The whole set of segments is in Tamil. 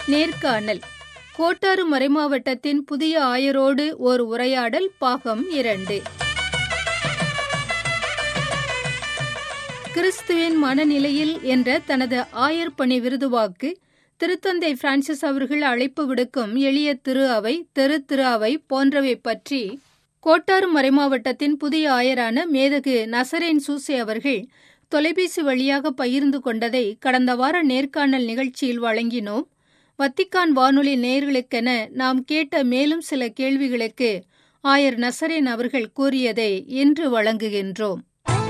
நேர்காணல் கோட்டாறு மறைமாவட்டத்தின் புதிய ஆயரோடு ஓர் உரையாடல் பாகம் இரண்டு கிறிஸ்துவின் மனநிலையில் என்ற தனது ஆயர் பணி விருதுவாக்கு திருத்தந்தை பிரான்சிஸ் அவர்கள் அழைப்பு விடுக்கும் எளிய திரு அவை தெரு திரு அவை போன்றவை பற்றி கோட்டாறு மறைமாவட்டத்தின் புதிய ஆயரான மேதகு நசரேன் சூசே அவர்கள் தொலைபேசி வழியாக பகிர்ந்து கொண்டதை கடந்த வார நேர்காணல் நிகழ்ச்சியில் வழங்கினோம் வத்திக்கான் வானொலி நேயர்களுக்கென நாம் கேட்ட மேலும் சில கேள்விகளுக்கு ஆயர் நசரேன் அவர்கள் கூறியதை இன்று வழங்குகின்றோம்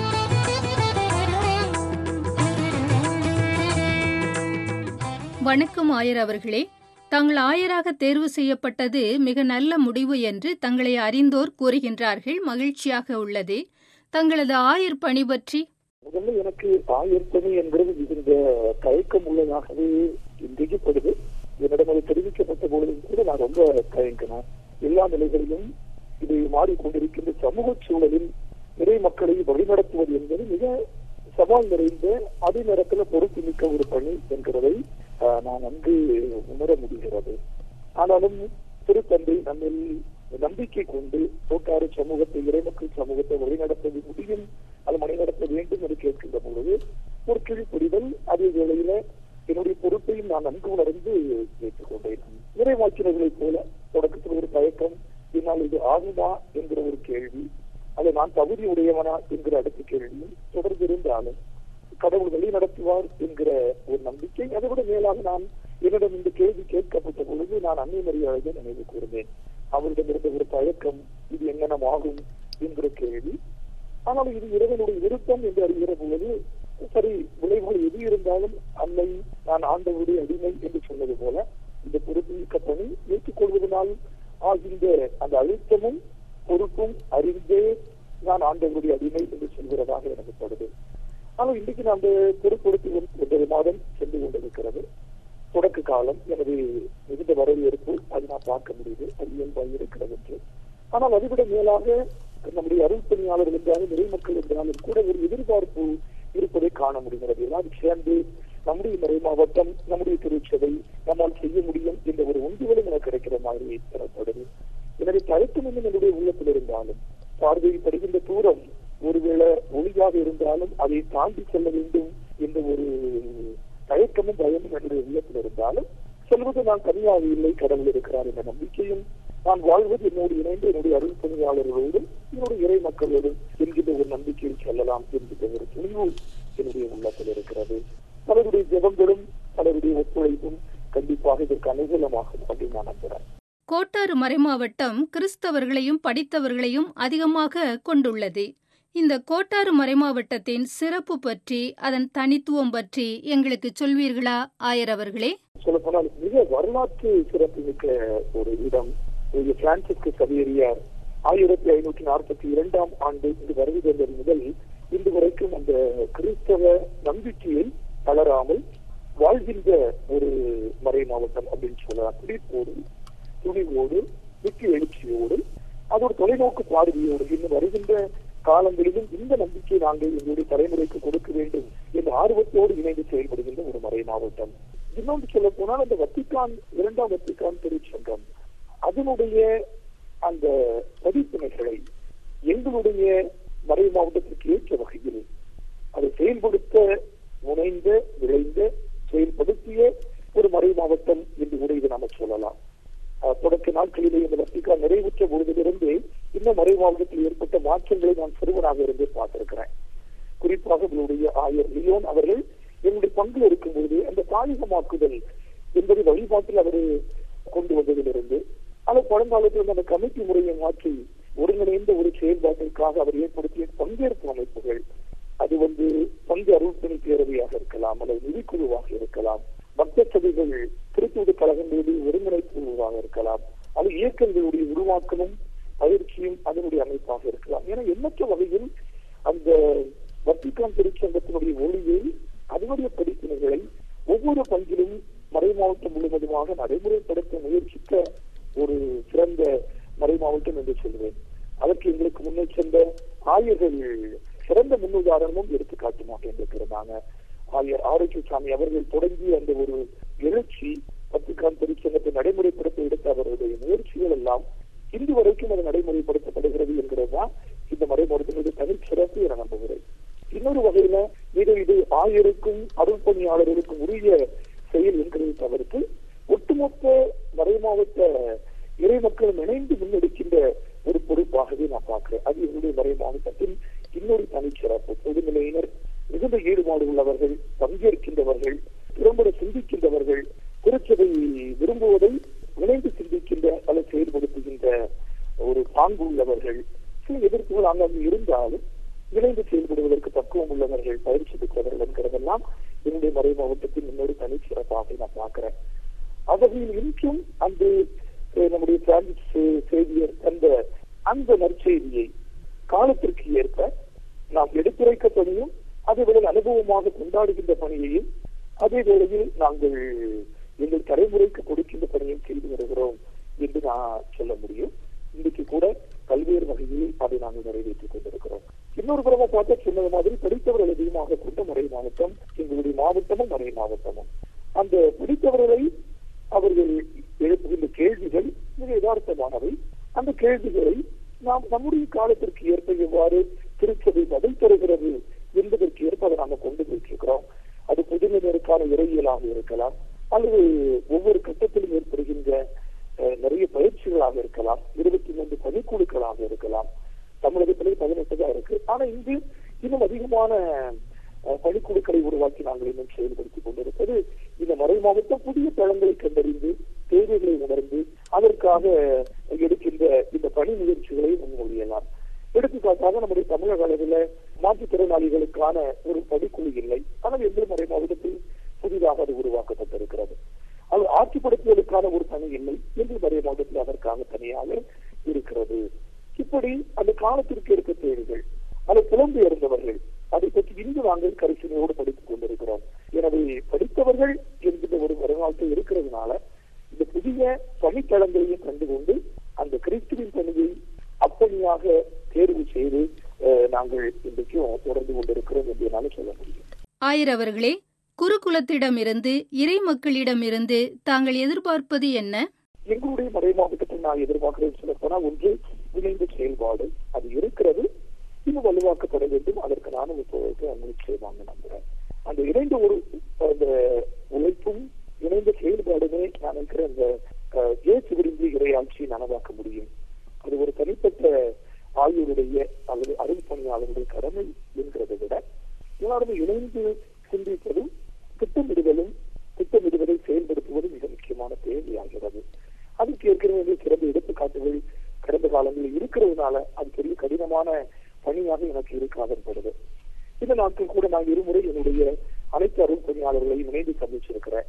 வணக்கம் ஆயர் அவர்களே தாங்கள் ஆயராக தேர்வு செய்யப்பட்டது மிக நல்ல முடிவு என்று தங்களை அறிந்தோர் கூறுகின்றார்கள் மகிழ்ச்சியாக உள்ளது தங்களது ஆயர் பணி பற்றி முதல்ல எனக்கு ஆயர் பணி என்கிறது மிகுந்த தயக்கம் உள்ளதாகவே இன்றைக்குப்படுது என்னிடம் அது தெரிவிக்கப்பட்ட பொழுதும் கூட நான் ரொம்ப தயங்கினேன் எல்லா நிலைகளிலும் இது மாறிக்கொண்டிருக்கின்ற சமூக சூழலில் நிறை மக்களை வழிநடத்துவது என்பது மிக சவால் நிறைந்த அதே நேரத்தில் பொறுப்பு மிக்க ஒரு பணி என்கிறதை நான் நன்கு உணர முடிகிறது ஆனாலும் திருத்தந்தை நம்மில் நம்பிக்கை கொண்டு தோட்டாறு சமூகத்தை இறைமக்கள் சமூகத்தை வழிநடத்த முடியும் அது வழிநடத்த வேண்டும் என்று கேட்கின்ற பொழுது ஒரு கிழிப்புரிதல் அதே வேளையில என்னுடைய பொறுப்பையும் நான் நன்கு உணர்ந்து ஏற்றுக்கொண்டேன் நிறைவாக்கினர்களைப் போல தொடக்கத்தில் ஒரு தயக்கம் என்னால் இது ஆகுமா என்கிற ஒரு கேள்வி அதை நான் தகுதி உடையவனா என்கிற அடுத்த கேள்வியும் தொடர்ந்து இருந்தாலும் கடவுள் வழி நடத்துவார் என்கிற ஒரு நம்பிக்கை அதை விட மேலாக நான் என்னிடம் இந்த கேள்வி கேட்கப்பட்ட பொழுது நான் அன்னை மரியாதை நினைவு கூர்ந்தேன் அவரிடம் இருந்த ஒரு தயக்கம் இது எங்கனம் ஆகும் என்கிற கேள்வி ஆனால் இது இறைவனுடைய விருப்பம் என்று அறிகிற பொழுது சரி விளைவுகள் எது இருந்தாலும் அன்னை நான் ஆண்டவருடைய அடிமை என்று சொன்னது போல இந்த பொறுப்புமிக்க பணி ஏற்றுக்கொள்வதனால் ஆகின்ற அந்த அழுத்தமும் பொறுப்பும் அறிந்தே நான் ஆண்டவருடைய அடிமை என்று சொல்கிறதாக எனக்கு படுது ஆனால் இன்றைக்கு நான் அந்த பொறுப்படுத்தி ஒன்பது மாதம் சென்று கொண்டிருக்கிறது தொடக்க காலம் எனவே மிகுந்த வரவேற்பு அது நான் பார்க்க முடியுது அது இயல்பாக இருக்கிறது என்று ஆனால் அதைவிட மேலாக நம்முடைய அருள் பணியாளர்கள் என்றாலும் நிறை மக்கள் என்றாலும் கூட ஒரு எதிர்பார்ப்பு இருப்பதை காண முடிகிறது எல்லாரும் சேர்ந்து நம்முடைய மறை மாவட்டம் நம்முடைய திருச்சபை நம்மால் செய்ய முடியும் என்ற ஒரு உந்துதலும் எனக்கு கிடைக்கிற மாதிரி பெறப்படுது எனவே தயக்கம் இன்னும் என்னுடைய உள்ளத்தில் இருந்தாலும் பார்வைப்படுகின்ற தூரம் ஒருவேளை ஒளியாக இருந்தாலும் அதை தாண்டி செல்ல வேண்டும் என்ற ஒரு தயக்கமும் பயமும் என்னுடைய உள்ளத்தில் இருந்தாலும் சொல்வது நான் தனியாக இல்லை கடவுள் இருக்கிறார் என்ற நம்பிக்கையும் நான் வாழ்வது என்னோடு இணைந்து என்னுடைய அருள் பணியாளர்களோடும் என்னுடைய இறை மக்களோடும் என்கின்ற ஒரு நம்பிக்கையில் செல்லலாம் என்கின்ற ஒரு துணிவு என்னுடைய உள்ளத்தில் இருக்கிறது பலருடைய ஜபங்களும் பலருடைய ஒத்துழைப்பும் கண்டிப்பாக இதற்கு அனுகூலமாகும் அப்படின்னு நான் நம்புறேன் கோட்டாறு மறைமாவட்டம் கிறிஸ்தவர்களையும் படித்தவர்களையும் அதிகமாக கொண்டுள்ளது இந்த கோட்டாறு மறைமாவட்டத்தின் சிறப்பு பற்றி அதன் தனித்துவம் பற்றி எங்களுக்கு சொல்வீர்களா ஆயர் அவர்களே சொல்ல போனால் மிக வரலாற்று சிறப்பு மிக்க ஒரு இடம் பிரான்சிஸ்கு சவேரியார் ஆயிரத்தி ஐநூற்றி நாற்பத்தி இரண்டாம் ஆண்டு இங்கு வருகை தந்தது முதல் இன்று வரைக்கும் அந்த கிறிஸ்தவ நம்பிக்கையை தளராமல் வாழ்கின்ற ஒரு மறை மாவட்டம் அப்படின்னு சொல்லலாம் துடிப்போடு துணிவோடு மிக்க எழுச்சியோடு அதோட தொலைநோக்கு பார்வையோடு இன்னும் வருகின்ற காலங்களிலும் இந்த நம்பிக்கையை நாங்கள் எங்களுடைய தலைமுறைக்கு கொடுக்க வேண்டும் என்ற ஆர்வத்தோடு இணைந்து செயல்படுகின்ற ஒரு மறை மாவட்டம் இன்னொன்று சொல்ல போனால் அந்த வத்திக்கான் இரண்டாம் வத்திக்கான் திருச்சங்கம் அதனுடைய அந்த பதிப்பினைகளை எங்களுடைய மறை மாவட்டத்திற்கு ஏற்ற வகையில் அதை செயல்படுத்த முனைந்த விளைந்த செயல்படுத்திய ஒரு மறை மாவட்டம் என்று கூட இதை நாம சொல்லலாம் தொடக்க நாட்களிலே இந்த வத்திகா நிறைவுற்ற பொழுதிலிருந்து இந்த மறை மாவட்டத்தில் ஏற்பட்ட மாற்றங்களை நான் சிறுவனாக இருந்து பார்த்திருக்கிறேன் குறிப்பாக உங்களுடைய ஆயர் லியோன் அவர்கள் என்னுடைய பங்கில் இருக்கும் பொழுது அந்த தாயகமாக்குதல் என்பதை வழிபாட்டில் அவர் கொண்டு வந்ததிலிருந்து அது பழங்காலத்தில் அந்த கமிட்டி முறையை மாற்றி ஒருங்கிணைந்த ஒரு செயல்பாட்டிற்காக அவர் ஏற்படுத்திய பங்கேற்பு அமைப்புகள் அது வந்து பங்கு அருள்பணி பேரவையாக இருக்கலாம் அல்லது நிதிக்குழுவாக இருக்கலாம் பக்த சபைகள் திருத்தூது கழகங்களுடைய ஒருங்கிணைப்புவாக இருக்கலாம் அது இயக்கங்களுடைய உருவாக்கமும் பயிற்சியும் அதனுடைய அமைப்பாக இருக்கலாம் என எண்ணற்ற வகையில் அந்த வத்திகான் திருச்சங்கத்தினுடைய ஒளியை அதனுடைய படிப்பினைகளை ஒவ்வொரு பங்கிலும் மறை மாவட்டம் முழுவதுமாக நடைமுறைப்படுத்த முயற்சித்த ஒரு சிறந்த மறை மாவட்டம் என்று சொல்வேன் அதற்கு எங்களுக்கு முன்னே சென்ற ஆயர்கள் சிறந்த முன்னுதாரணமும் எடுத்துக்காட்டுமாக இருந்திருக்கிறாங்க ஆயர் ஆரோக்கியசாமி அவர்கள் தொடங்கிய அந்த ஒரு எழுச்சி வத்திக்கான் திருச்சங்கத்தை நடைமுறைப்படுத்த எடுத்த அவருடைய முயற்சிகள் எல்லாம் இன்று வரைக்கும் அது நடைமுறைப்படுத்தப்படுகிறது என்கிறது தான் இந்த மறைமுகத்தினுடைய தனிச்சிறப்பு என நம்புகிறேன் இன்னொரு வகையில இது இது ஆயருக்கும் அருள் பணியாளர்களுக்கும் உரிய செயல் என்கிறதை தவிர்த்து ஒட்டுமொத்த மறைமாவட்ட இறை மக்களும் இணைந்து முன்னெடுக்கின்ற ஒரு பொறுப்பாகவே நான் பார்க்கிறேன் அது என்னுடைய மறை மாவட்டத்தில் இன்னொரு தனிச்சிறப்பு பொதுநிலையினர் மிகுந்த ஈடுபாடு உள்ளவர்கள் பங்கேற்கின்றவர்கள் திறம்பட சிந்திக்கின்றவர்கள் திருச்சபை விரும்புவதை இணைந்து சிந்திக்கின்ற அல்லது செயல்படுத்துகின்ற ஒரு பாங்கு உள்ளவர்கள் சில எதிர்ப்புகள் அங்கங்கு இருந்தாலும் இணைந்து செயல்படுவதற்கு பக்குவம் உள்ளவர்கள் பயிற்சி பெற்றவர்கள் என்கிறதெல்லாம் என்னுடைய மறை மாவட்டத்தின் இன்னொரு தனிச்சிறப்பாக நான் பார்க்கிறேன் அவ்வகையில் இன்றும் அந்த நம்முடைய பிரான்சிஸ் சேவியர் தந்த அந்த நற்செய்தியை காலத்திற்கு ஏற்ப நாம் எடுத்துரைக்க பணியும் அதே வேளையில் அனுபவமாக கொண்டாடுகின்ற பணியையும் அதே வேளையில் நாங்கள் எங்கள் தலைமுறைக்கு கொடுக்கின்ற பணியும் செய்து வருகிறோம் என்று நான் சொல்ல முடியும் இன்றைக்கு கூட பல்வேறு வகையில் அதை நாங்கள் நிறைவேற்றிக் கொண்டிருக்கிறோம் இன்னொரு புறமா பார்த்தா சொன்னது மாதிரி படித்தவர்கள் அதிகமாக கொண்ட மறை மாவட்டம் எங்களுடைய மாவட்டமும் மறை மாவட்டமும் அந்த படித்தவர்களை அவர்கள் எழுப்புகின்ற கேள்விகள் மிக யதார்த்தமானவை அந்த கேள்விகளை நாம் நம்முடைய காலத்திற்கு ஏற்ப எவ்வாறு திருச்சபை பதில் தருகிறது என்பதற்கு ஏற்ப அதை நாங்கள் கொண்டு போயிட்டிருக்கிறோம் அது பொதுநிலையருக்கான இறையியலாக இருக்கலாம் அல்லது ஒவ்வொரு கட்டத்திலும் ஏற்படுகின்ற நிறைய பயிற்சிகளாக இருக்கலாம் இருபத்தி மூன்று பணிக்குழுக்களாக இருக்கலாம் தமிழகத்திலே பதினெட்டு தான் இருக்கு ஆனா இங்கு இன்னும் அதிகமான பணிக்குழுக்களை உருவாக்கி நாங்கள் இன்னும் செயல்படுத்திக் கொண்டிருப்பது இந்த மறை மாவட்டம் புதிய தளங்களை கண்டறிந்து தேவைகளை உணர்ந்து அதற்காக எடுக்கின்ற இந்த பணி முயற்சிகளை முன்மொழியலாம் எடுத்துக்காட்டாக நம்முடைய தமிழக அளவில் மாற்றுத்திறனாளிகளுக்கான ஒரு படிக்குழு இல்லை ஆனால் எந்த மறை மாவட்டத்தில் புதிதாக அது உருவாக்கப்பட்டிருக்கிறது அது ஆட்சிப்படுத்துவதற்கான ஒரு பணி இல்லை என்று மறை மாவட்டத்தில் அதற்காக தனியாக இருக்கிறது இப்படி அந்த காலத்திற்கு இருக்க தேவைகள் அது புலம்பெயர்ந்தவர்கள் அதை பற்றி இன்று நாங்கள் கரிசனையோடு படித்துக் கொண்டிருக்கிறோம் எனவே படித்தவர்கள் என்கின்ற ஒரு வருங்காலத்தை இருக்கிறதுனால இந்த புதிய பணித்தளங்களையும் கண்டுகொண்டு அந்த கிறிஸ்துவின் பணியை அப்பணியாக தேர்வு செய்து நாங்கள் இன்றைக்கும் தொடர்ந்து கொண்டிருக்கிறோம் என்று என்னால் சொல்ல முடியும் ஆயர் அவர்களே குருகுலத்திடமிருந்து இறை மக்களிடமிருந்து தாங்கள் எதிர்பார்ப்பது என்ன எங்களுடைய மறை மாவட்டத்தில் நான் எதிர்பார்க்கிறேன் சொல்ல போனா ஒன்று இணைந்த செயல்பாடு அது இருக்கிறது இன்னும் வலுவாக்கப்பட வேண்டும் அதற்கு நானும் இப்போதைக்கு நிச்சயமாக நம்புறேன் அந்த இணைந்த ஒரு அந்த உழைப்பும் இணைந்த செயல்பாடுமே நான் நினைக்கிற அந்த ஏற்று விரும்பி இறையாட்சியை நனவாக்க முடியும் அது ஒரு தனிப்பட்ட ஆய்வுடைய அல்லது அருள் பணியாளர்களுடைய கடமை என்கிறதை விட எல்லாருமே இணைந்து சிந்திப்பதும் திட்டமிடுதலும் திட்டமிடுவதை செயல்படுத்துவதும் மிக முக்கியமான தேவையாகிறது அதுக்கு ஏற்கனவே சிறந்த எடுத்துக்காட்டுகள் கடந்த காலங்களில் இருக்கிறதுனால அது பெரிய கடினமான பணியாக எனக்கு இருக்காதன்படுது இந்த நாட்கள் கூட நான் இருமுறை என்னுடைய அனைத்து அருள் பணியாளர்களையும் இணைந்து சந்திச்சிருக்கிறேன்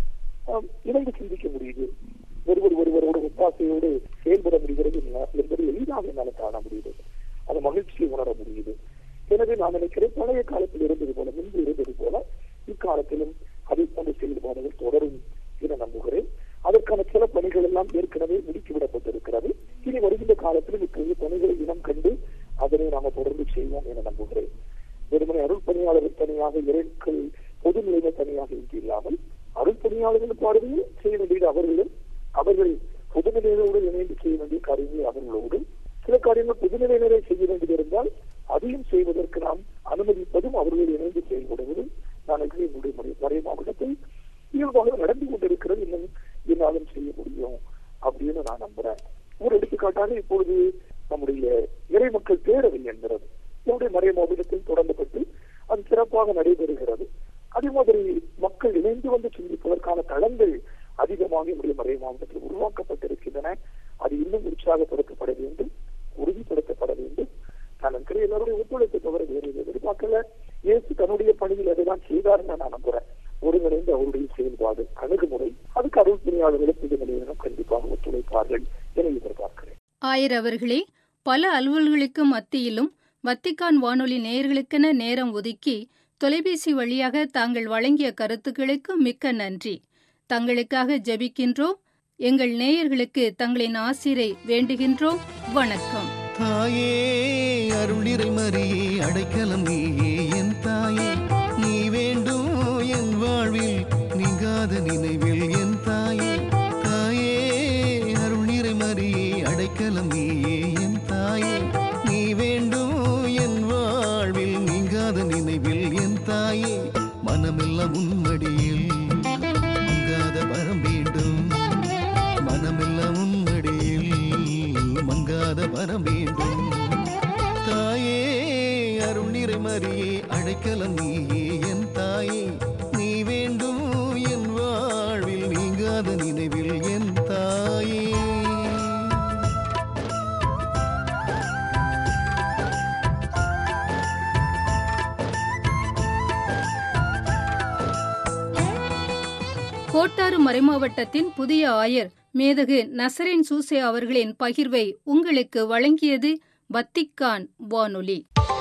இணைந்து சிந்திக்க முடியுது ஒருவர் ஒருவரோட ஒத்தாசையோடு செயல்பட முடிகிறது என்பது எளிதாக என்னால் காண முடியுது அது மகிழ்ச்சியை உணர முடியுது எனவே நான் நினைக்கிறேன் பழைய காலத்தில் இருந்தது போல முன்பு இருந்தது போல இக்காலத்திலும் அதை போன்ற செயல்பாடுகள் தொடரும் என நம்புகிறேன் அதற்கான சில பணிகள் எல்லாம் ஏற்கனவே முடுக்கிவிடப்பட்டிருக்கிறது இனி வருகின்ற காலத்திலும் இத்தகைய பணிகளை இனம் கண்டு அதனை நாம தொடர்ந்து செய்வோம் என நம்புகிறேன் வெறுமனை அருள் பணியாளர்கள் தனியாக இறைக்கள் பொது நிலைமை தனியாக இன்று இல்லாமல் அருள் பணியாளர்கள் பார்வையில் செய்ய வேண்டியது அவர்களும் அவர்கள் பொதுநிலையோடு இணைந்து செய்ய வேண்டிய காரியங்கள் அவர்களோடு சில காரியங்கள் பொதுநிலையினரை செய்ய வேண்டியது இருந்தால் அதையும் செய்வதற்கு நாம் அனுமதிப்பதும் அவர்கள் இணைந்து செயல்படுவதும் நான் என்னுடைய மறை மாவட்டத்தில் இயல்பாக நடந்து கொண்டிருக்கிறது இன்னும் என்னாலும் செய்ய முடியும் அப்படின்னு நான் நம்புறேன் ஒரு எடுத்துக்காட்டாக இப்பொழுது நம்முடைய இறை மக்கள் பேரவை என்கிறது என்னுடைய மறை மாவட்டத்தில் தொடங்கப்பட்டு அது சிறப்பாக நடைபெறுகிறது அதே மாதிரி மக்கள் இணைந்து வந்து சிந்திப்பதற்கான தளங்கள் அதிகமாக என்னுடைய மறை மாவட்டத்தில் உருவாக்கப்பட்டிருக்கின்றன அது இன்னும் உற்சாகப்படுத்தப்பட வேண்டும் உறுதிப்படுத்தப்பட வேண்டும் நான் நினைக்கிறேன் எல்லாருடைய ஒத்துழைப்பு தவிர வேறு எதிர்பார்க்கல இயேசு தன்னுடைய பணியில் அதைதான் செய்தார்னு நான் நம்புறேன் ஒருங்கிணைந்து அவருடைய செயல்பாடு அணுகுமுறை அதுக்கு அருள் பணியாளர்களும் இது நிலையிலும் கண்டிப்பாக ஒத்துழைப்பார்கள் என எதிர்பார்க்கிறேன் ஆயர் அவர்களே பல அலுவல்களுக்கு மத்தியிலும் வத்திக்கான் வானொலி நேயர்களுக்கென நேரம் ஒதுக்கி தொலைபேசி வழியாக தாங்கள் வழங்கிய கருத்துக்களுக்கு மிக்க நன்றி தங்களுக்காக ஜெபிக்கின்றோம் எங்கள் நேயர்களுக்கு தங்களின் ஆசிரை வேண்டுகின்றோம் வணக்கம் தாயே அருளிரை மறியே அடைக்கலம் நீயே என் தாயே நீ வேண்டும் என் வாழ்வில் நீங்காத நினைவில் என் தாயே நீங்காத நினைவில் என் தாயே மனமெல்லாம் உன்மடியில் மங்காத வரம் வேண்டும் மனமெல்லாம் உன்மடியில் மங்காத வரம் வேண்டும் தாயே அருள் நிறை மறியே அழைக்கலம் நீயே என் தாயே நீ வேண்டும் என் வாழ்வில் நீங்காத நினைவில் என் தாயே கோட்டாறு மறைமாவட்டத்தின் புதிய ஆயர் மேதகு நசரேன் சூசே அவர்களின் பகிர்வை உங்களுக்கு வழங்கியது வத்திக்கான் வானொலி